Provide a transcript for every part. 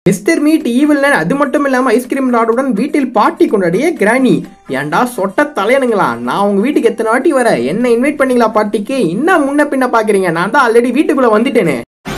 Mister meet evil அது மட்டும் இல்லாம ஐஸ்கிரீம் ராடுடன் வீட்டில் பார்ட்டி கொண்டாடிய கிராணி ஏன்டா சொட்ட தலையனுங்களா நான் உங்க வீட்டுக்கு எத்தனை வாட்டி வர என்ன இன்வைட் பண்ணீங்களா பார்ட்டிக்கு இன்னும் முன்ன பின்ன பாக்குறீங்க நான் தான் ஆல்ரெடி வீட்டுக்குள்ள வந்துட்டேனே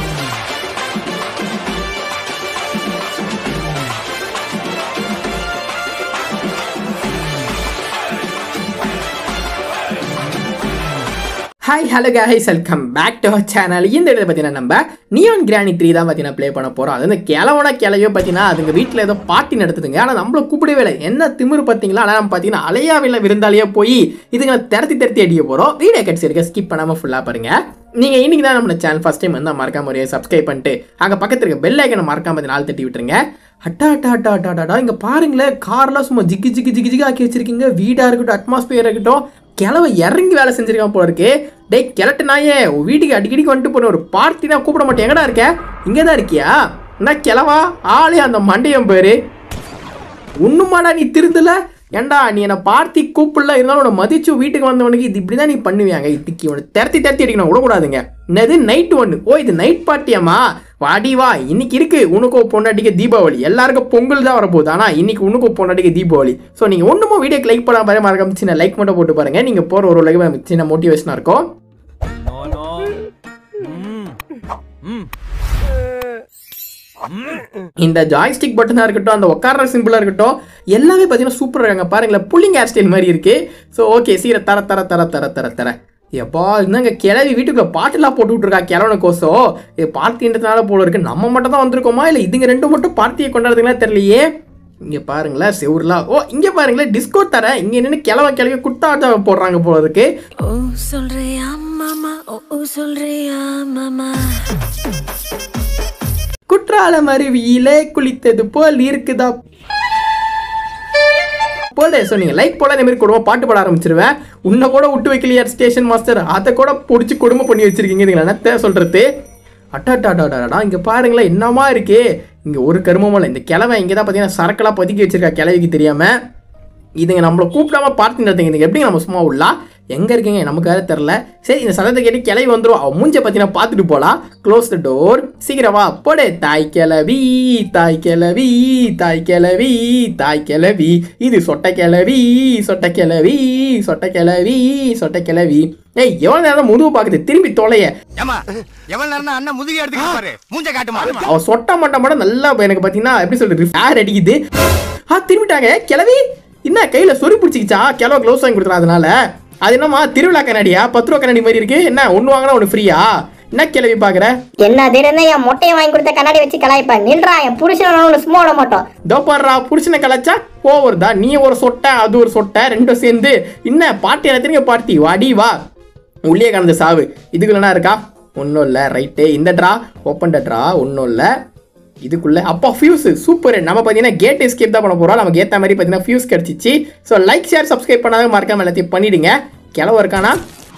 hi hello guys welcome back to our channel இந்த இடத்துல பார்த்தீங்கன்னா நம்ம நியான் கிராணி த்ரீ தான் பார்த்தீங்கன்னா ப்ளே பண்ண போகிறோம் அது வந்து கிழவன கிளையோ பார்த்தீங்கன்னா அதுங்க வீட்டில் ஏதோ பார்ட்டி நடத்துதுங்க ஆனால் நம்மள கூப்பிடவே இல்லை என்ன திமிரு பார்த்தீங்களா ஆனால் நம்ம பார்த்தீங்கன்னா அலையாவில் விருந்தாலேயே போய் இதுங்களை திரத்தி திரத்தி அடிக்க போகிறோம் வீடியோ கட்சி இருக்க ஸ்கிப் பண்ணாமல் ஃபுல்லாக பாருங்க நீங்கள் இன்னைக்கு தான் நம்ம சேனல் ஃபஸ்ட் டைம் வந்து மறக்காம ஒரு சப்ஸ்கிரைப் பண்ணிட்டு அங்கே பக்கத்தில் இருக்க பெல் ஐக்கனை மறக்காம பார்த்து நாள் தட்டி விட்டுருங்க அட்டா அட்டா அட்டா அட்டா அட்டா இங்கே பாருங்களேன் கார்லாம் சும்மா ஜிக்கு ஜிக்கு ஜிக்கு ஜிக்கு ஆக்கி வச்சிருக்கீங்க வீடாக இருக்கட்டும் அட்மாஸ்பியர் இருக்கட்டும் கிளவ இறங்கி வேலை செஞ்சிருக்கான் போல இருக்கு டேய் கிழட்டு நாயே உன் வீட்டுக்கு அடிக்கடிக்கு வந்துட்டு போன ஒரு பார்ட்டி தான் கூப்பிட மாட்டேன் எங்கடா இருக்க இங்கே தான் இருக்கியா என்ன கிளவா ஆளே அந்த மண்டையம் பேரு ஒண்ணுமாடா நீ திருந்தல ஏன்டா நீ என்னை பார்த்தி கூப்பிடல இருந்தாலும் உன்னை மதிச்சு வீட்டுக்கு வந்தவனுக்கு இது இப்படி தான் நீ பண்ணுவியாங்க இதுக்கு உன்னை திரத்தி திரத்தி அடிக்கணும் விடக்கூடாதுங்க என்னது நைட் ஒன்று ஓ இது நைட் பார்ட்டியாம்மா வாடி வா இன்னைக்கு இருக்கு உனக்கோ பொண்டாட்டிக்கு தீபாவளி எல்லாருக்கும் பொங்கல் தான் வரப்போகுது ஆனால் இன்னைக்கு உனக்கோ பொண்டாட்டிக்கு தீபாவளி ஸோ நீங்கள் ஒன்றுமோ வீடியோக்கு லைக் பண்ண பாருங்க மறக்காம சின்ன லைக் மட்டும் போட்டு பாருங்க நீங்கள் போகிற ஒரு லைக் சின்ன மோட்டிவேஷனாக இருக்கும் No, no. Mm. Mm. இந்த ஜாய்ஸ்டிக் பட்டனாக இருக்கட்டும் அந்த உட்கார சிம்பிளாக இருக்கட்டும் எல்லாமே பார்த்தீங்கன்னா சூப்பராக இருக்காங்க பாருங்களேன் புல்லிங் ஹேர் ஸ்டைல் மாதிரி இருக்கு ஸோ ஓகே சீர தர தர தர தர தர தர எப்பா என்னங்க கிளவி வீட்டுக்குள்ள பாட்டுலாம் போட்டு விட்ருக்கா கிழவன கோசம் இது பார்ட்டின்றதுனால போல இருக்கு நம்ம மட்டும் தான் வந்திருக்கோமா இல்லை இதுங்க ரெண்டும் மட்டும் பார்ட்டியை கொண்டாடுறதுங்களா தெரியலையே இங்க பாருங்களேன் செவுர்லாம் ஓ இங்க பாருங்களேன் டிஸ்கோ தர இங்க நின்று கிளவ கிளவி குட்டாட்ட போடுறாங்க போல இருக்கு ஓ சொல்றியா மாமா ஓ ஓ சொல்றியா மாமா குற்றாலம் அருவியிலே குளித்தது போல் இருக்குதா போல ஸோ நீங்கள் லைக் போல இந்த மாதிரி கொடுமை பாட்டு பாட ஆரம்பிச்சிருவேன் உன்னை கூட விட்டு வைக்கலையா ஸ்டேஷன் மாஸ்டர் அதை கூட பிடிச்சி கொடுமை பண்ணி வச்சிருக்கீங்க இதுங்களை என்னத்த சொல்றது அட்டாட்டாட்டாடாடா இங்கே பாருங்களேன் என்னமா இருக்கு இங்கே ஒரு கருமமும் இல்லை இந்த கிழவை இங்கே தான் பார்த்தீங்கன்னா சரக்கெல்லாம் பதுக்கி வச்சிருக்கா கிழவிக்கு தெரியாமல் இதுங்க நம்மளை கூப்பிடாம பார்த்து நடத்துங்க இதுங்க எப்படி நம்ம சும்மா உள்ளா எங்கே இருக்கீங்க நமக்கு வேறு தெரில சரி இந்த சத்தத்தை கேட்டு கிளவி வந்துடும் அவன் மூஞ்ச பார்த்தீங்கன்னா பார்த்துட்டு போகலாம் க்ளோஸ் த டோர் சீக்கிரம் வா போடு தாய் கிளவி தாய் கிளவி தாய் கிளவி தாய் கிளவி இது சொட்டை கிளவி சொட்டை கிளவி சொட்டை கிளவி சொட்டை கிளவி ஏய் எவ்வளோ நேரம் முதுகு பார்க்குது திரும்பி தொலைய ஏமா எவ்வளவு நேரம் அண்ணன் முதுகி எடுத்துக்கிட்டு பாரு மூஞ்ச காட்டுமா அவன் சொட்ட மாட்ட மாட்ட நல்லா எனக்கு பார்த்தீங்கன்னா எப்படி சொல்றது ஃபேர் அடிக்குது ஆ திரும்பிட்டாங்க கிளவி என்ன கையில் சொறி பிடிச்சிக்கிச்சா கிளவ க்ளவுஸ் வாங்கி கொடுத்துறா அதனால அது என்னம்மா திருவிழா கண்ணாடியா பத்து ரூபா கண்ணாடி மாதிரி இருக்கு என்ன ஒன்று வாங்கினா ஒன்று ஃப்ரீயா என்ன கிளவி பார்க்குற என்ன தினம் என் மொட்டையை வாங்கி கொடுத்த கண்ணாடி வச்சு கலாய்ப்ப நின்றா என் புருஷன் ஒன்று சும்மா விட மாட்டோம் இதோ பாடுறா புருஷனை கலாச்சா ஓவர் தான் நீ ஒரு சொட்டை அது ஒரு சொட்டை ரெண்டும் சேர்ந்து என்ன பாட்டி எடுத்துருங்க பார்ட்டி வாடி வா உள்ளே கலந்து சாவு இதுக்குள்ள என்ன இருக்கா ஒன்றும் இல்லை ரைட்டு இந்த ட்ரா ஓப்பன் ட்ரா ஒன்றும் இல்லை இதுக்குள்ள அப்பா ஃபியூஸ் சூப்பர் நம்ம பார்த்தீங்கன்னா கேட் எஸ்கேப் தான் பண்ண போகிறோம் நமக்கு ஏற்ற மாதிரி பார்த்தீங்கன்னா ஃபியூஸ் கிடச்சிச்சு ஸோ லைக் ஷேர் சப்ஸ்கிரைப் பண்ணாத மறக்காம எல்லாத்தையும் பண்ணிடுங்க கிளவ இருக்கானா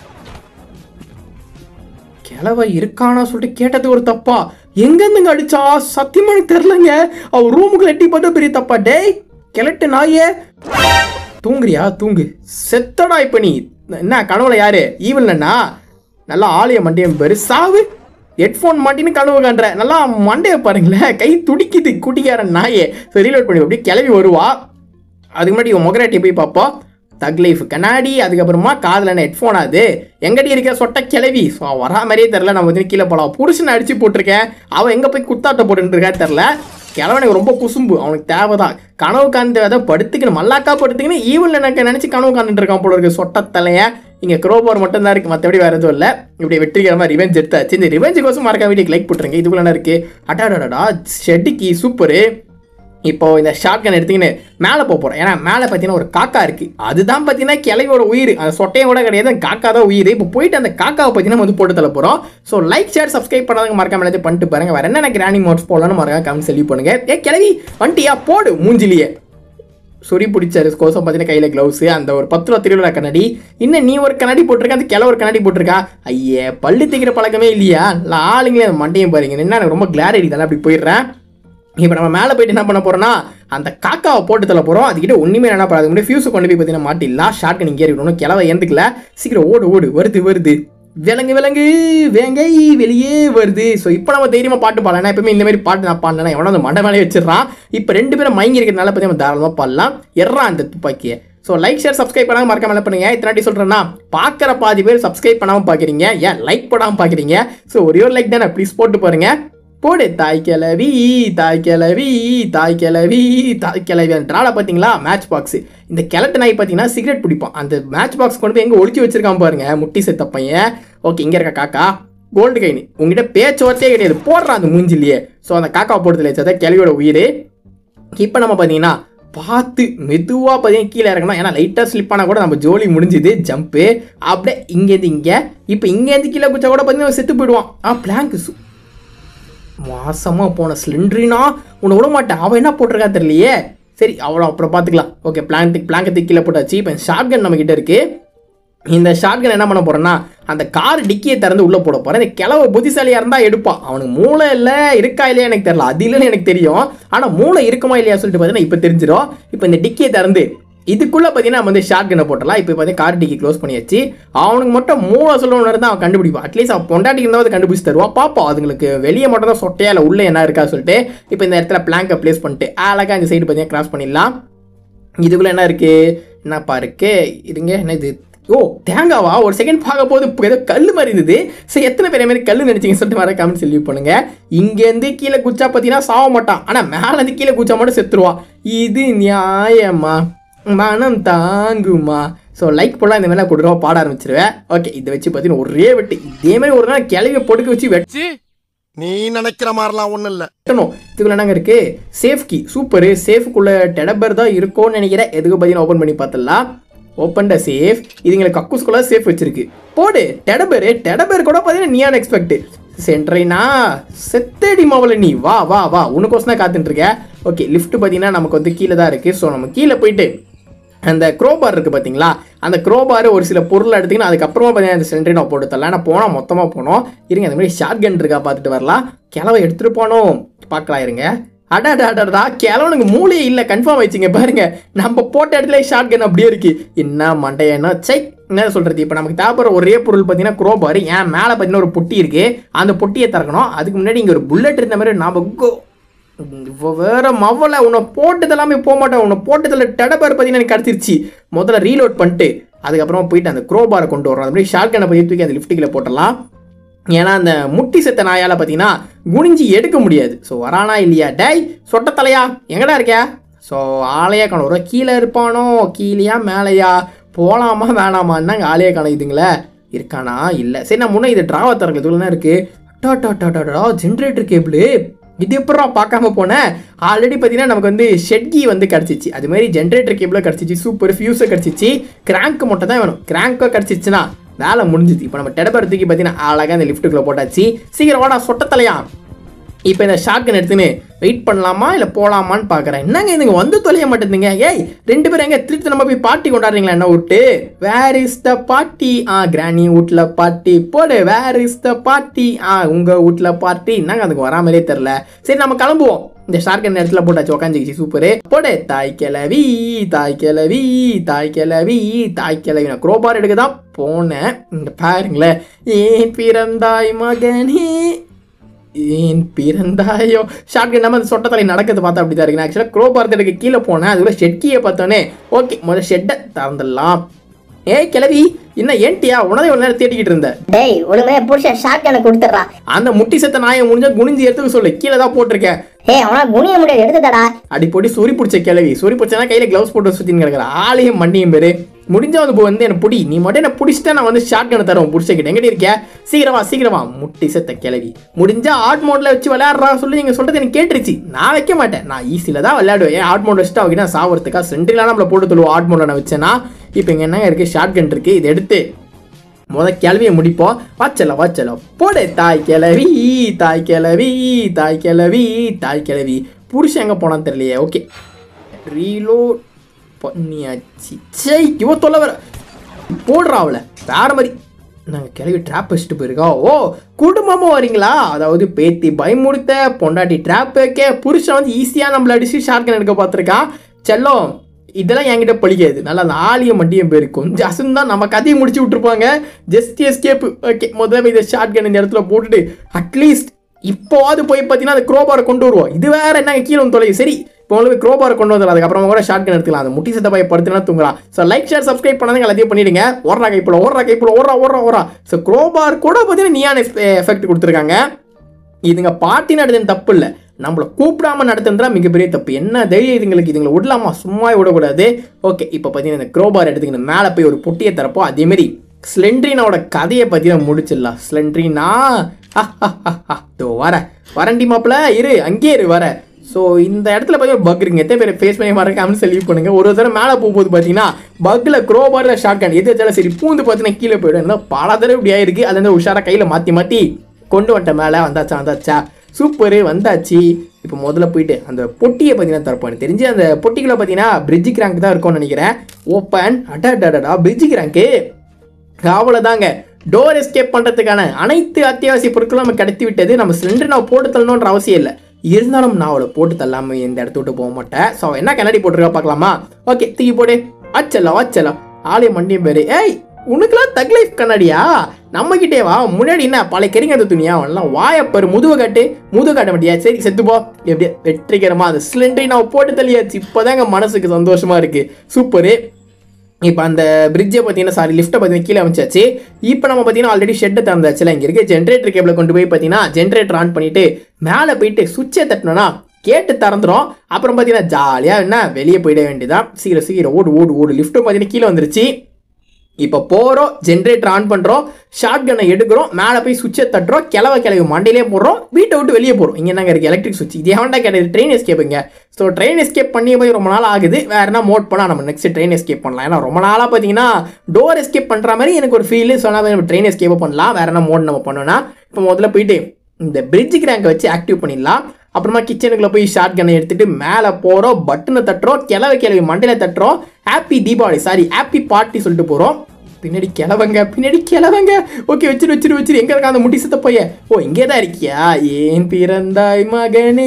கிழவ இருக்கானா சொல்லிட்டு கேட்டது ஒரு தப்பா எங்கேருந்துங்க அடிச்சா சத்தியமா எனக்கு தெரிலங்க அவ ரூமுக்குள்ள எட்டி பார்த்தா பெரிய தப்பா டேய் கிழட்டு நாயே தூங்குறியா தூங்கு செத்தடா இப்ப நீ என்ன கனவுல யாரு ஈவல்னா நல்லா ஆலய மண்டையம் பேரு சாவு ஹெட்ஃபோன் மாட்டின்னு கனவு காண்ற நல்லா மண்டைய பாருங்களேன் கை துடிக்குது குட்டிக்காரன் நாயே சரி ரீலோட் பண்ணி அப்படியே கிளவி வருவா அதுக்கு முன்னாடி உன் முகராட்டி போய் பார்ப்போம் தக் லைஃப் கண்ணாடி அதுக்கப்புறமா காதில் என்ன ஹெட்ஃபோன் அது எங்கடி இருக்க சொட்ட கிளவி ஸோ வரா மாதிரியே தெரில நம்ம வந்து கீழே போகலாம் புருஷனை அடிச்சு போட்டிருக்கேன் அவன் எங்கே போய் குத்தாட்ட போட்டுட்டு இருக்கா தெரில கிழவனுக்கு ரொம்ப குசும்பு அவனுக்கு தேவைதான் கனவு காந்து அதை படுத்துக்கணும் மல்லாக்கா படுத்துக்கணும் ஈவன் எனக்கு நினச்சி கனவு காந்துட்டு இருக்கான் போல இருக்கு சொட்ட தலைய இங்கே க்ரோபோர் மட்டும் தான் இருக்குது மற்றபடி வேறு எதுவும் இல்லை இப்படி வெற்றிகரமாக ரிவெஞ்ச் எடுத்தாச்சு இந்த ரிவெஞ்ச் கோசம் மறக்க வீடியோக்கு லைக் போட்டுருங்க இதுக்குள்ள என்ன இருக்குது அட்டாடாடா ஷெட்டிக்கு சூப்பரு இப்போ இந்த ஷார்ட் கன் எடுத்தீங்கன்னு மேலே போக போகிறோம் ஏன்னா மேலே பார்த்தீங்கன்னா ஒரு காக்கா இருக்குது அதுதான் பார்த்தீங்கன்னா கிளையோட உயிர் அந்த சொட்டையும் கூட கிடையாது அந்த காக்கா தான் உயிர் இப்போ போயிட்டு அந்த காக்காவை பார்த்தீங்கன்னா வந்து போட்டு தள்ள போகிறோம் ஸோ லைக் ஷேர் சப்ஸ்கிரைப் பண்ணாதவங்க மறக்காம எல்லாத்தையும் பண்ணிட்டு பாருங்க வேறு என்னென்ன கிராணி மோட்ஸ் போடலாம்னு மறக்காம கமெண்ட் சொல்லி பண்ணுங்க ஏ கிளவி வண்டியா போடு மூஞ்சிலியே சொறி பிடிச்சாரு கோசம் பார்த்தீங்கன்னா கையில் க்ளவுஸு அந்த ஒரு பத்து ரூபா திருவிழா கண்ணாடி இன்னும் நீ ஒரு கண்ணாடி போட்டிருக்க அந்த கிளை ஒரு கண்ணாடி போட்டிருக்கா ஐயே பல்லு தேய்க்கிற பழக்கமே இல்லையா இல்லை ஆளுங்களே அந்த மண்டையும் பாருங்க என்ன எனக்கு ரொம்ப கிளார் அடிக்குதானே அப்படி போயிடுறேன் இப்போ நம்ம மேலே போயிட்டு என்ன பண்ண போறோம்னா அந்த காக்காவை போட்டு தள்ள போகிறோம் அதுக்கிட்ட ஒன்றுமே என்ன பண்ணாது முன்னாடி ஃபியூஸை கொண்டு போய் பார்த்தீங்கன்னா மாட்டிடலாம் ஷார்ட் நீங்கள் ஏறி விடணும் கிளவை ஏந்துக்கல சீக்கிரம் ஓடு ஓடு வருது வருது விலங்கு விலங்கு வேங்கை வெளியே வருது ஸோ இப்போ நம்ம தைரியமாக பாட்டு பாடலாம் நான் எப்பவுமே இந்த மாதிரி பாட்டு நான் பாடினேன் எவனோ அந்த மண்டை மேலே வச்சிடறான் இப்போ ரெண்டு பேரும் மயங்கி இருக்கிறதுனால பற்றி நம்ம தாராளமாக பாடலாம் எறான் அந்த துப்பாக்கியை ஸோ லைக் ஷேர் சப்ஸ்கிரைப் பண்ணாமல் மறக்காம என்ன பண்ணுங்க இத்தனாட்டி சொல்கிறேன்னா பார்க்குற பாதி பேர் சப்ஸ்கிரைப் பண்ணாமல் பார்க்குறீங்க ஏன் லைக் போடாமல் பார்க்குறீங்க ஸோ ஒரே ஒரு லைக் தானே ப்ளீஸ் போட்டு பாருங்க போடு தாய் கிளவி தாய் கிளவி தாய் கிளவி தாய் கிளவி அந்த ட்ராலை பார்த்தீங்களா மேட்ச் பாக்ஸ் இந்த கிழட்டு நாய் பார்த்தீங்கன்னா சிகரெட் பிடிப்பான் அந்த மேட்ச் பாக்ஸ் கொண்டு போய் எங்கே ஒளிச்சு வச்சிருக்கான் பாருங்க முட்டி செத்த பையன் ஓகே இங்கே இருக்க காக்கா கோல்டு கைனி உங்ககிட்ட பேச்சுவார்த்தையே கிடையாது போடுறான் அந்த மூஞ்சிலேயே ஸோ அந்த காக்கா போடுறதுல வச்சதை கிளவியோட உயிர் இப்போ நம்ம பார்த்தீங்கன்னா பார்த்து மெதுவாக பார்த்தீங்கன்னா கீழே இறங்கணும் ஏன்னா லைட்டாக ஸ்லிப் ஆனால் கூட நம்ம ஜோலி முடிஞ்சுது ஜம்ப்பு அப்படியே இங்கேருந்து இங்கே இப்போ இங்கேருந்து கீழே குச்சா கூட பார்த்தீங்கன்னா செத்து போயிடுவான் ஆ பிளாங்க் மாசமாக போன ஸ்லிண்ட்ரினா உன்னை விட மாட்டேன் அவன் என்ன போட்டிருக்கா தெரியலையே சரி அவ்வளோ அப்புறம் பார்த்துக்கலாம் ஓகே பிளாங்க் பிளாங்கத்தை கீழே போட்டாச்சு இப்போ ஷார்ட் கன் நம்மக்கிட்ட இருக்குது இந்த ஷாட்கன் என்ன பண்ண போறேன்னா அந்த கார் டிக்கியை திறந்து உள்ள போட போறேன் இந்த கிளவ புத்திசாலியா இருந்தா எடுப்பான் அவனுக்கு மூளை இல்ல இருக்கா இல்லையா எனக்கு தெரியல அது இல்லைன்னு எனக்கு தெரியும் ஆனா மூளை இருக்குமா இல்லையா சொல்லிட்டு பார்த்தீங்கன்னா இப்போ தெரிஞ்சிடும் இப்போ இந்த டிக்கியை திறந்து இதுக்குள்ள பார்த்தீங்கன்னா நம்ம வந்து ஷார்ட் கண்ணை போட்டலாம் இப்போ பார்த்தீங்கன்னா கார் டிக்கி க்ளோஸ் பண்ணியாச்சு அவனுக்கு மட்டும் மூளை சொல்லணும்னு இருந்தால் அவன் கண்டுபிடிப்பான் அட்லீஸ்ட் அவன் பொண்டாட்டி இருந்தாவது கண்டுபிடிச்சு தருவான் பார்ப்போம் அதுங்களுக்கு வெளியே மட்டும் தான் சொட்டையா இல்லை உள்ள என்ன இருக்கா சொல்லிட்டு இப்போ இந்த இடத்துல பிளாங்கை ப்ளேஸ் பண்ணிட்டு அழகா இந்த சைடு பார்த்தீங்கன்னா கிராஸ் பண்ணிடலாம் இதுக்குள்ள என்ன இருக்கு என்னப்பா இருக்கு இருங்க என்ன இது ஓ தேங்காவா ஒரு செகண்ட் பார்க்க போது இப்ப ஏதோ கல் மாதிரி இருந்தது சரி எத்தனை பேர் மாதிரி கல் நினைச்சீங்க சொல்லிட்டு வர கமெண்ட் சொல்லி பண்ணுங்க இங்கேருந்து கீழே குச்சா பார்த்தீங்கன்னா சாவ மாட்டான் ஆனால் மேலேருந்து கீழே குச்சா மட்டும் செத்துருவான் இது நியாயமா மனம் தாங்குமா ஸோ லைக் போடலாம் இந்த மாதிரிலாம் கொடுக்குறோம் பாட ஆரம்பிச்சிருவேன் ஓகே இதை வச்சு பார்த்தீங்கன்னா ஒரே வெட்டு இதே மாதிரி ஒரு நாள் கிளவிய பொடுக்க வச்சு வெட்ட சி நீ நினைக்கிற மாதிரிலாம் ஒண்ணும் இல்ல வெட்டணும் இதுக்குள்ள என்னங்க இருக்கு சேஃப் கீ சூப்பர் சேஃப்குள்ள டெடபர் தான் இருக்கும்னு நினைக்கிறேன் எதுக்கு பார்த்தீங்கன்னா ஓப்பன் பண்ணி பார்த்துடலாம் ஓப்பன் த சேஃப் இதுங்களுக்கு கக்கூஸ்குள்ள சேஃப் வச்சிருக்கு போடு டெடபர் டெடபர் கூட பார்த்தீங்கன்னா நீ எக்ஸ்பெக்ட் சென்ட்ரைனா செத்தடி மாவல நீ வா வா வா உனக்கோசம் தான் காத்துட்டு இருக்க ஓகே லிஃப்ட் பார்த்தீங்கன்னா நமக்கு வந்து கீழே தான் இருக்கு ஸோ நம்ம கீழே போயிட்டு அந்த க்ரோபார் இருக்குது பார்த்தீங்களா அந்த க்ரோபார் ஒரு சில பொருளை எடுத்துக்கின்னு அதுக்கப்புறமா பார்த்தீங்கன்னா அந்த சென்ட்ரி நான் போட்டு தரலாம் நான் போனால் மொத்தமாக போனோம் இருங்க அந்த மாதிரி ஷார்ட் கன் இருக்கா பார்த்துட்டு வரலாம் கிளவை எடுத்துகிட்டு போனோம் பார்க்கலாம் இருங்க அடாடாடா கிழவனுக்கு மூளையே இல்லை கன்ஃபார்ம் ஆயிடுச்சுங்க பாருங்க நம்ம போட்ட இடத்துல ஷார்ட் கன் அப்படியே இருக்கு என்ன மண்டையன்னா சை என்ன சொல்றது இப்போ நமக்கு தேவைப்படுற ஒரே பொருள் பார்த்தீங்கன்னா க்ரோபார் ஏன் மேலே பார்த்தீங்கன்னா ஒரு பொட்டி இருக்கு அந்த பொட்டியை திறக்கணும் அதுக்கு முன்னாடி இங்கே ஒரு புல்லட் இருந்த மாதிரி நாம இவ வேற மவளை உன்னை போட்டது எல்லாமே போக மாட்டேன் உன்னை போட்டதில் டெடபர் பார்த்தீங்கன்னா எனக்கு கிடச்சிருச்சு முதல்ல ரீலோட் பண்ணிட்டு அதுக்கப்புறமா போயிட்டு அந்த க்ரோபாரை கொண்டு வரோம் அது மாதிரி ஷார்ட் கண்ணை போய் தூக்கி அந்த லிஃப்ட்டுக்குள்ள போட்டலாம் ஏன்னா அந்த முட்டி செத்த நாயால் பார்த்தீங்கன்னா குனிஞ்சு எடுக்க முடியாது ஸோ வரானா இல்லையா டேய் சொட்ட தலையா எங்கடா இருக்க ஸோ ஆளையா காணும் ஒரு கீழே இருப்பானோ கீழேயா மேலேயா போகலாமா வேணாமா என்னங்க ஆளையா காணும் இதுங்களே இருக்கானா இல்லை சரி நான் முன்னே இது ட்ராவா தரக்கு இதுல இருக்கு டாடா ஜென்ரேட்டர் கேபிள் இது எப்படா பார்க்காம போனேன் ஆல்ரெடி பார்த்தீங்கன்னா நமக்கு வந்து ஷெட்கி வந்து கிடச்சிச்சு அது மாதிரி ஜென்ரேட்டர் கேபிளும் கிடச்சிச்சு சூப்பர் ஃபியூஸும் கிடச்சிச்சு கிராங்க் மட்டும் தான் வேணும் கிராங்கோ கிடச்சிச்சுன்னா வேலை முடிஞ்சுது இப்போ நம்ம டெடபர் தூக்கி பார்த்தீங்கன்னா அழகாக இந்த லிஃப்ட்டுக்குள்ளே போட்டாச்சு சீக்கிரம் வாடா சொட்ட தலையா இப்போ இந்த ஷாட்கன் எடுத்துன்னு வெயிட் பண்ணலாமா இல்லை போகலாமான்னு பார்க்குறேன் என்னங்க இதுங்க வந்து தொலைய மாட்டேங்குதுங்க ஏய் ரெண்டு பேரும் எங்க திருப்பி நம்ம போய் பார்ட்டி கொண்டாடுறீங்களா என்ன விட்டு வேர் இஸ் த பார்ட்டி ஆ கிராணி வீட்டில் பார்ட்டி போடு வேர் இஸ் த பார்ட்டி ஆ உங்கள் வீட்டில் பார்ட்டி என்னங்க அதுக்கு வராமலே தெரில சரி நம்ம கிளம்புவோம் இந்த ஷார்க்கன் இடத்துல போட்டாச்சு உக்காந்துக்கிச்சு சூப்பரு போடு தாய் கிளவி தாய் கிளவி தாய் கிளவி தாய் கிளவி நான் குரோபார் எடுக்க தான் போனேன் இந்த பாருங்களேன் ஏன் பிறந்தாய் மகனே ஏன் பிறந்தாயோ ஷார்ட் நம்ம அந்த சொட்டத்தலை நடக்கிறது பார்த்தா அப்படி தான் இருக்கு ஆக்சுவலாக க்ரோ பார்த்துக்கு கீழே போனேன் அதுக்குள்ள ஷெட்கியை பார்த்தோன்னே ஓகே முதல்ல ஷெட்டை திறந்துடலாம் ஏய் கிளவி என்ன ஏன்ட்டியா உனதை ஒரு நேரம் தேடிக்கிட்டு இருந்த டேய் ஒழுங்கு புருஷன் ஷார்ட் கண்ணை கொடுத்துட்றா அந்த முட்டி செத்த நாயை முடிஞ்சா குனிஞ்சு எடுத்துக்க சொல்லு கீழே தான் போட்டிருக்கேன் ஏய் அவனா குனிய முடியாது எடுத்துதடா அடி போட்டு சொறி பிடிச்ச கிளவி சொறி பிடிச்சனா கையில கிளவுஸ் போட்டு சுத்தின்னு கிடக்குற ஆளையும் மண்ணியும் பேரு முடிஞ்சா வந்து இப்போ வந்து என்ன புடி நீ மட்டும் என்ன பிடிச்சிட்டா நான் வந்து ஷார்ட் கண்ணை தரோம் பிடிச்சிக்கிட்டு எங்கடி இருக்க சீக்கிரமா சீக்கிரமா முட்டி செத்த கிளவி முடிஞ்சா ஆட் மோட்ல வச்சு விளையாடுறா சொல்லி நீங்க சொல்றது எனக்கு கேட்டுருச்சு நான் வைக்க மாட்டேன் நான் ஈஸியில தான் விளையாடுவேன் ஏன் ஆட் மோட் வச்சுட்டு அவகிட்ட நான் சாவறதுக்கா சென்ட்ரிலாம் நம்மள போட்டு சொல்லுவோம் ஆட் மோட்ல நான் வச்சேன்னா இப்போ இங்க என்ன இருக்கு ஷார்ட் கன் இருக்கு இதை எடுத்து முத கிளவியை முடிப்போம் வாச்சல வாச்சல போடு தாய் கிளவி தாய் கிளவி தாய் கிளவி தாய் கிளவி புருஷன் எங்கே போனான்னு தெரியலையே ஓகே ரீலோட் பண்ணியாச்சு சை இவ தொலை வர போடுறா அவளை வேற மாதிரி நாங்கள் கிளவி ட்ராப் வச்சுட்டு போயிருக்கா ஓ குடும்பமும் வரீங்களா அதாவது பேத்தி பயமுடுத்த பொண்டாட்டி ட்ராப் வைக்க புருஷன் வந்து ஈஸியாக நம்மள அடிச்சு ஷார்க்கன் எடுக்க பார்த்துருக்கான் செல்லம் இதெல்லாம் என்கிட்ட பழிக்காது நல்லா அந்த ஆலிய மண்டியம் பேர் கொஞ்சம் அசந்தா நம்ம கதையை முடிச்சு விட்டுருப்பாங்க ஜஸ்ட் எஸ்கேப் ஓகே முதல்ல இதை ஷார்ட் கன் இந்த இடத்துல போட்டுட்டு அட்லீஸ்ட் இப்போவாது போய் பார்த்தீங்கன்னா அந்த க்ரோபாரை கொண்டு வருவோம் இது வேற என்ன கீழே வந்து தொலைவு சரி இப்போ உங்களுக்கு க்ரோபாரை கொண்டு வந்துடலாம் அதுக்கப்புறமா கூட ஷார்ட் கன் எடுத்துக்கலாம் அந்த முட்டி சத்த பைய படுத்துனா தூங்கலாம் ஸோ லைக் ஷேர் சப்ஸ்கிரைப் பண்ணாதீங்க எல்லாத்தையும் பண்ணிடுங்க ஓடுறா கைப்புல ஓடுறா கைப்புல ஓடுறா ஓடுறா ஓடுறா ஸோ க்ரோபார் கூட பார்த்தீங்கன்னா நியான் எஃபெக்ட் கொடுத்துருக்காங்க இதுங்க பார்ட்டி நடத்துறது தப்பு இல்லை நம்மளை கூப்பிடாம நடத்துறதுல மிகப்பெரிய தப்பு என்ன தைரியம் இதுங்களுக்கு இதுங்களை விடலாமா சும்மா விடக்கூடாது ஓகே இப்போ பார்த்தீங்கன்னா இந்த க்ரோபார் எடுத்துக்கிட்டு மேலே போய் ஒரு பொட்டியை தரப்போ அதேமாரி ஸ்லெண்ட்ரினாவோட கதையை பார்த்தீங்கன்னா முடிச்சிடலாம் ஸ்லெண்ட்ரினா தோ வர வரண்டி மாப்பிள இரு அங்கேயே இரு வர ஸோ இந்த இடத்துல பார்த்தீங்கன்னா பக் இருக்குங்க எத்தனை பேர் ஃபேஸ் பண்ணி மறக்காமல் லீவ் பண்ணுங்க ஒரு தடவை மேலே போகும்போது பார்த்தீங்கன்னா பக்கில் க்ரோபாரில் ஷார்ட் கன் எது வச்சாலும் சரி பூந்து பார்த்தீங்கன்னா கீழே போயிடும் ஏன்னா பல தடவை இப்படி ஆயிருக்கு அது வந்து உஷாராக கையில் மாற்றி மாற்றி கொண்டு வந்துட்ட மேலே வந்தாச்சா வந்தாச்சா சூப்பரு வந்தாச்சு இப்போ முதல்ல போயிட்டு அந்த பொட்டியை பார்த்தீங்கன்னா தரப்போம் எனக்கு தெரிஞ்சு அந்த பொட்டிக்குள்ள பார்த்தீங்கன்னா பிரிட்ஜ் கிராங்க் தான் இருக்கும்னு நினைக்கிறேன் ஓப்பன் அடா பிரிட்ஜ் கிராங்க்கு அவ்வளோதாங்க டோர் எஸ்கேப் பண்ணுறதுக்கான அனைத்து அத்தியாவசிய பொருட்களும் நம்ம கிடைத்து விட்டது நம்ம சிலிண்டர் நான் போட்டு தள்ளணுன்ற அவசியம் இல்லை இருந்தாலும் நான் அவளை போட்டு தள்ளாம இந்த இடத்த விட்டு போக மாட்டேன் ஸோ என்ன கண்ணாடி போட்டிருக்கா பார்க்கலாமா ஓகே தூக்கி போடு அச்சலாம் அச்சலாம் ஆலய மண்டியம் பேரு ஏய் உனக்குலாம் தக் லைஃப் கண்ணாடியா நம்ம கிட்டே வா முன்னாடி என்ன பழைய கெரிங்க துணியா அவன்லாம் வாயப்பாரு முதுவை காட்டு முதுவை காட்ட மாட்டியா சரி செத்து போ எப்படியா வெற்றிகரமா அந்த சிலிண்டரை நான் போட்டு தள்ளியாச்சு இப்போதாங்க மனசுக்கு சந்தோஷமா இருக்கு சூப்பரு இப்போ அந்த பிரிட்ஜை பார்த்தீங்கன்னா சாரி லிஃப்ட்டை பார்த்தீங்கன்னா கீழே அமைச்சாச்சு இப்போ நம்ம பார்த்தீங்கன்னா ஆல்ரெடி ஷெட்டை திறந்தாச்சுல இங்கே இருக்க ஜென்ரேட்டர் கேபிளை கொண்டு போய் பார்த்தீங்கன்னா ஜென்ரேட்டர் ஆன் பண்ணிட்டு மேலே போயிட்டு சுவிட்சை தட்டினோன்னா கேட்டு திறந்துரும் அப்புறம் பார்த்தீங்கன்னா ஜாலியாக என்ன வெளியே போயிட வேண்டியதான் சீக்கிரம் சீக்கிரம் ஓடு ஓடு ஓடு லிஃப்ட்டும் பார்த்தீங்கன்னா கீழே வந்துருச்சு இப்போ போகிறோம் ஜென்ரேட்டர் ஆன் பண்ணுறோம் ஷார்ட் கன்னை எடுக்கிறோம் மேலே போய் சுவிட்சை தட்டுறோம் கிளவ கிளவி மண்டையிலே போடுறோம் வீட்டை விட்டு வெளியே போகிறோம் இங்கே என்னங்க இருக்குது எலக்ட்ரிக் சுவிட்ச் இது எவன்டா கிடையாது ட்ரெயின் எஸ்கேப்புங்க ஸோ ட்ரெயின் எஸ்கேப் பண்ணி போய் ரொம்ப நாள் ஆகுது வேறு என்ன மோட் பண்ணால் நம்ம நெக்ஸ்ட் ட்ரெயின் எஸ்கேப் பண்ணலாம் ஏன்னா ரொம்ப நாளாக பார்த்தீங்கன்னா டோர் எஸ்கேப் பண்ணுற மாதிரி எனக்கு ஒரு ஃபீல் சொன்னால் நம்ம ட்ரெயின் எஸ்கேப் பண்ணலாம் வேறு என்ன மோட் நம்ம பண்ணோம்னா இப்போ முதல்ல போயிட்டு இந்த பிரிட்ஜ் கிராங்கை வச்சு ஆக்டிவ் பண்ணிடலாம் அப்புறமா கிச்சனுக்குள்ள போய் ஷார்ட் கன்னை எடுத்துட்டு மேலே போகிறோம் பட்டனை தட்டுறோம் கிளவை கிளவி மண்டையில தட்டுறோம் happy Deepavali sorry happy party சொல்லிட்டு போகிறோம் பின்னாடி கிளவங்க பின்னாடி கிளவங்க ஓகே வச்சிரு வச்சிரு வச்சிரு எங்க இருக்கா அந்த முட்டி சத்த பையன் ஓ இங்கே தான் இருக்கியா ஏன் பிறந்தாய் மகனே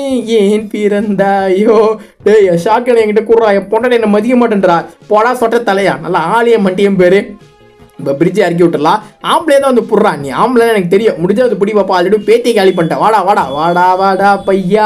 ஏன் பிறந்தாயோ டேய் ஷார்ட் கன் என்கிட்ட கூடுறா என் பொண்டாட்டி என்ன மதிக்க மாட்டேன்றா போடா சொட்ட தலையா நல்லா ஆலிய மண்டியம் பேரு இப்போ பிரிட்ஜை இறக்கி விட்டுறலாம் ஆம்பளே தான் வந்து புடுறான் நீ ஆம்பளை எனக்கு தெரியும் முடிஞ்சா அது பிடி பாப்பா ஆல்ரெடி பேத்தி காலி பண்ணிட்டேன் வாடா வாடா வாடா வாடா பையா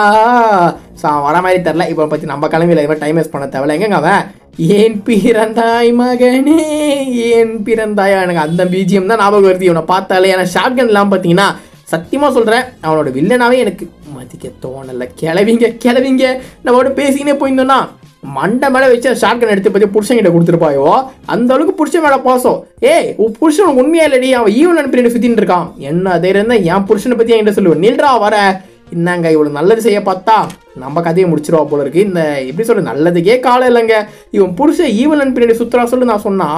சா வர மாதிரி தெரில இப்போ பற்றி நம்ம கிளம்பியில் இது டைம் வேஸ்ட் பண்ண தேவையில்ல எங்கங்க அவன் ஏன் பிறந்தாய் மகனே ஏன் பிறந்தாயா எனக்கு அந்த பிஜிஎம் தான் ஞாபகம் வருது இவனை பார்த்தாலே ஏன்னா ஷார்ட் கன்லாம் பார்த்தீங்கன்னா சத்தியமாக சொல்கிறேன் அவனோட வில்லனாவே எனக்கு மதிக்க தோணலை கிளவிங்க கிளவிங்க நம்மளோட பேசிக்கினே போயிருந்தோன்னா மண்டை மேலே வச்சு ஷார்ட் கன் எடுத்து பற்றி புருஷன்கிட்ட கொடுத்துருப்பாயோ அந்த அளவுக்கு புருஷன் மேலே பாசம் ஏய் உன் புருஷன் உனக்கு உண்மையா இல்லடி அவன் ஈவன் அனுப்பி சுத்தின்னு இருக்கான் என்ன தைரியம் தான் என் புருஷனை பற்றி என்கிட்ட சொல்லுவேன் நில்றா வர என்னங்க இவ்வளோ நல்லது செய்ய பார்த்தா நம்ம கதையை முடிச்சிருவா போல இருக்கு இந்த எப்படி சொல்ற நல்லதுக்கே காலம் இல்லைங்க இவன் புருஷன் ஈவன் பின்னாடி சுத்துறா சொல்லு நான் சொன்னா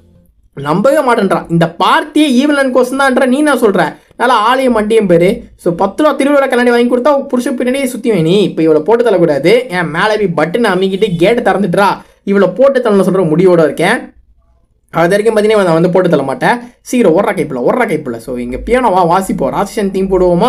நம்பவே மாட்டேன்றான் இந்த பார்ட்டியே ஈவலன் கோசம் தான்ன்ற நீ நான் சொல்ற நல்லா ஆலயம் மண்டியும் பேரு ஸோ பத்து ரூபா திருவிழா கண்ணாடி வாங்கி கொடுத்தா உன் புருஷன் பின்னாடியே சுற்றி வேணி இப்போ இவளை போட்டு தள்ளக்கூடாது ஏன் மேலே போய் பட்டன் அமைக்கிட்டு கேட்டை திறந்துட்டுறா இவளை போட்டு தள்ள சொல்கிற முடிவோட இருக்கேன் அது வரைக்கும் பார்த்தீங்கன்னா நான் வந்து போட்டு தள்ள மாட்டேன் சீக்கிரம் ஓடுற கைப்பில் ஓடுற கைப்பில் ஸோ இங்கே பியானோவா வாசிப்போம் ராசிஷன் தீம் போடுவோமா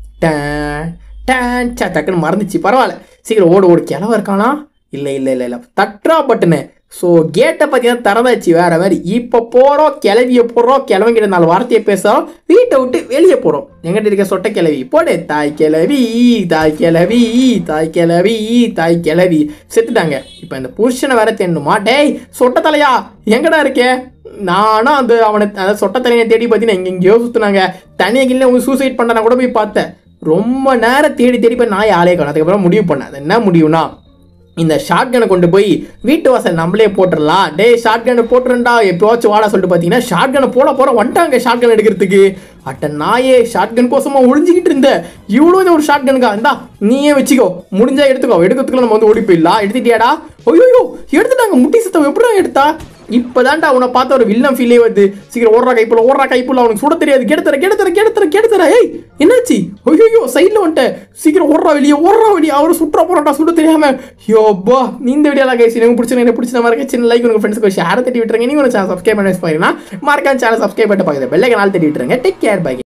டேன் டேன் சே டக்குன்னு மறந்துச்சு பரவாயில்ல சீக்கிரம் ஓடு ஓடு கிளவ இருக்கானா இல்லை இல்லை இல்லை இல்லை தட்டுறா பட்டுன்னு ஸோ கேட்டை பார்த்தீங்கன்னா திறந்தாச்சு வேற மாதிரி இப்போ போகிறோம் கிளவிய போடுறோம் கிளவங்கிட்ட நாலு வார்த்தையை பேசுகிறோம் வீட்டை விட்டு வெளியே போகிறோம் எங்கிட்ட இருக்க சொட்ட கிளவி போடு தாய் கிளவி தாய் கிளவி தாய் கிளவி தாய் கிளவி செத்துட்டாங்க இப்போ இந்த புருஷனை வேற தேடணுமா டேய் சொட்ட தலையா எங்கடா இருக்கே நானும் அந்த அவனை அந்த சொட்ட தலையை தேடி பார்த்தீங்கன்னா எங்கெங்கேயோ சுற்றுனாங்க தனியாக இல்லை உங்க சூசைட் பண்ண கூட போய் பார்த்தேன் ரொம்ப நேரம் தேடி தேடி போய் நாய் ஆளே காணும் அதுக்கப்புறம் முடிவு பண்ணேன் அது என்ன முடிவுனா இந்த ஷார்ட் கனை கொண்டு போய் வீட்டு வாசல் நம்மளே போட்டுடலாம் டேய் ஷார்ட் கனை போட்டுருண்டா எப்போவாச்சும் வாடா சொல்லிட்டு பார்த்தீங்கன்னா ஷார்ட் கனை போட போற வந்துட்டாங்க ஷார்ட் கன் எடுக்கிறதுக்கு அட்ட நாயே ஷார்ட் கன் கோசமா ஒளிஞ்சிக்கிட்டு இருந்த இவ்வளோ இது ஒரு ஷார்ட் கனுக்கா இந்தா நீயே வச்சுக்கோ முடிஞ்சா எடுத்துக்கோ எடுக்கிறதுக்குள்ள நம்ம வந்து ஓடி போயிடலாம் எடுத்துட்டியாடா ஐயோ எடுத்துட்டாங்க முட்டி சத்தம் எப்படிடா எடுத்தா இப்பதான்டா உன்னை பார்த்த ஒரு வில்லம் ஃபீலே வருது சீக்கிரம் ஓடுறா கைப்புல ஓடுறா கைப்புல அவனுக்கு சுட தெரியாது கெடுத்துற கெடுத்துற கெடுத்துற கெடுத்துற ஏய் என்னாச்சு ஐயோ சைடில் வந்துட்டேன் சீக்கிரம் ஓடுறா வெளியே ஓடுறா வெளியே அவர் சுற்றுறா போறாட்டா சுட தெரியாம யோப்பா நீ இந்த வீடியோலாம் கைசி எனக்கு பிடிச்ச எனக்கு பிடிச்ச மாதிரி சின்ன லைக் உங்க ஃப்ரெண்ட்ஸ்க்கு ஷேர் தட்டி விட்டுருங்க நீங்க ஒரு சேனல் சப்ஸ்கிரைப் பண்ணி பாருங்கன்னா மறக்காம சேனல் சப்ஸ்கிரைப் பண்ணிட்டு பாக்குறது பெல்லைக்கு நாள் தட்டி விட்டுருங்க டேக் கேர் பை